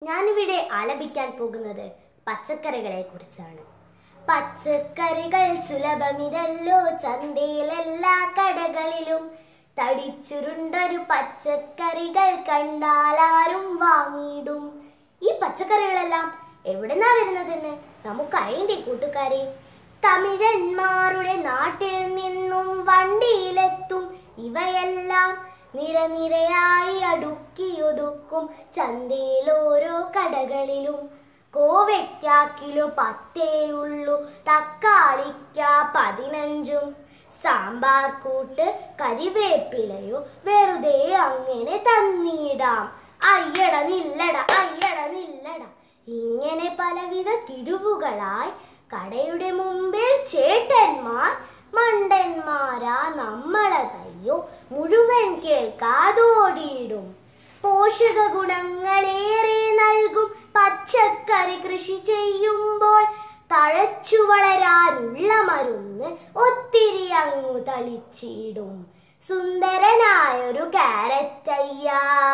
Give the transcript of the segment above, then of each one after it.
ഞാനിവിടെ ആലപിക്കാൻ പോകുന്നത് പച്ചക്കറികളെ കുറിച്ചാണ് പച്ചക്കറികൾ സുലഭമിതല്ലോ ചന്തയിലെല്ലാ കടകളിലും തടിച്ചുരുണ്ടൊരു പച്ചക്കറികൾ കണ്ടാലാരും വാങ്ങിയിടും ഈ പച്ചക്കറികളെല്ലാം എവിടുന്നാ വരുന്നതെന്ന് നമുക്കറിയണ്ടേ കൂട്ടുകാരെ തമിഴന്മാരുടെ നാട്ടിൽ നിന്നും വണ്ടിയിലെത്തും ഇവയെല്ലാം നിരനിരയായി അടുക്കിയൊതുക്കും ചന്തയിൽ ഓരോ കടകളിലും കോവയ്ക്ക കിലോ പത്തേ ഉള്ളൂ തക്കാളിക്ക പതിനഞ്ചും സാമ്പാർ കൂട്ട് കരിവേപ്പിലയോ വെറുതെ അങ്ങനെ തന്നിടാം അയ്യട നില്ലട അയ്യട നില്ലട ഇങ്ങനെ പലവിധ കിഴിവുകളായി കടയുടെ മുമ്പിൽ ചേട്ടന്മാർ മണ്ടന്മാരാ നമ്മളതയ്യോ മുഴുവൻ കേൾക്കാതോടിയിടും പോഷക ഗുണങ്ങളേറെ നൽകും പച്ചക്കറി കൃഷി ചെയ്യുമ്പോൾ തഴച്ചു വളരാനുള്ള മരുന്ന് ഒത്തിരി അങ്ങു തളിച്ചിടും സുന്ദരനായൊരു ക്യാരറ്റയ്യ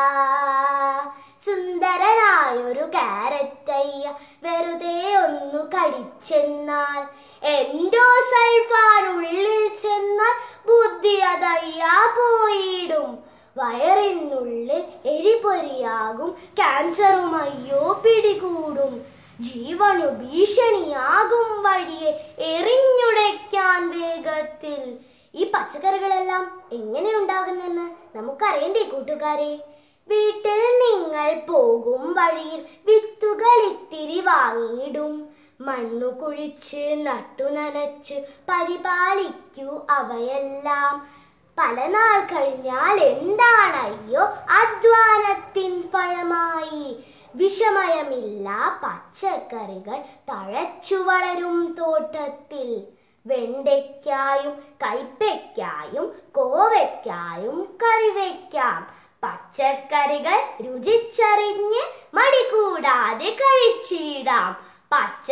സുന്ദരനായൊരു ക്യാരറ്റയ്യ വെറുതെ ഒന്നു കടിച്ചെന്നാൽ എൻഡോ സൾഫാൻ ഉള്ളിൽ ചെന്നാൽ ബുദ്ധി അതയ്യ പോയിടും വയറിനുള്ളിൽ എരിപൊരിയാകും ക്യാൻസറും അയ്യോ പിടികൂടും ജീവനു ഭീഷണിയാകും വഴിയെ എറിഞ്ഞുടയ്ക്കാൻ വേഗത്തിൽ ഈ പച്ചക്കറികളെല്ലാം എങ്ങനെ ഉണ്ടാകുന്നെന്ന് നമുക്കറിയണ്ടേ കൂട്ടുകാരെ വീട്ടിൽ നിങ്ങൾ പോകും വഴിയിൽ വിത്തുകൾ ഇത്തിരി വാങ്ങിയിടും മണ്ണു കുഴിച്ച് നട്ടു നനച്ച് പരിപാലിക്കൂ അവയെല്ലാം പല നാൾ കഴിഞ്ഞാൽ എന്താണയ്യോ അധ്വാനത്തിൻ ഫലമായി വിഷമയമില്ല പച്ചക്കറികൾ തഴച്ചു വളരും തോട്ടത്തിൽ വെണ്ടയ്ക്കായും കൈപ്പയ്ക്കായും കോവയ്ക്കായും കറിവയ്ക്കാം പച്ചക്കറികൾ രുചിച്ചറിഞ്ഞ് മടി കൂടാതെ കഴിച്ചിടാം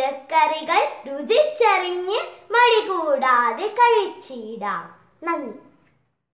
പച്ചക്കറികൾ രുചിച്ചറിഞ്ഞ് മടി കൂടാതെ കഴിച്ചിടാം നന്ദി